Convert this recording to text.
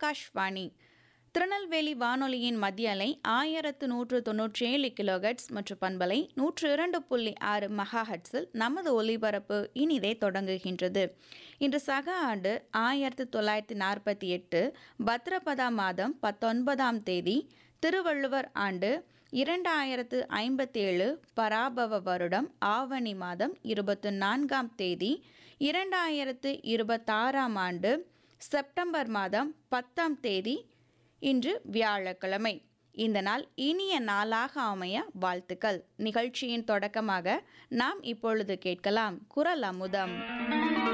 ஆகாஷ்வாணி திருநெல்வேலி வானொலியின் மத்திய அலை ஆயிரத்து நூற்று தொன்னூற்றி ஏழு கிலோஹெட்ஸ் மற்றும் பண்பலை நூற்று இரண்டு புள்ளி ஆறு மெகாஹெட்ஸில் நமது ஒலிபரப்பு இனிதே தொடங்குகின்றது இன்று சக ஆண்டு ஆயிரத்து தொள்ளாயிரத்தி நாற்பத்தி எட்டு பத்ரபதா மாதம் பத்தொன்பதாம் தேதி திருவள்ளுவர் ஆண்டு இரண்டாயிரத்து ஐம்பத்தேழு பராபவ வருடம் ஆவணி மாதம் இருபத்து நான்காம் தேதி இரண்டாயிரத்து இருபத்தாறாம் ஆண்டு செப்டம்பர் மாதம் பத்தாம் தேதி இன்று வியாழக்கிழமை இந்த நாள் இனிய நாளாக அமைய வாழ்த்துக்கள் நிகழ்ச்சியின் தொடக்கமாக நாம் இப்பொழுது கேட்கலாம் குரல் அமுதம்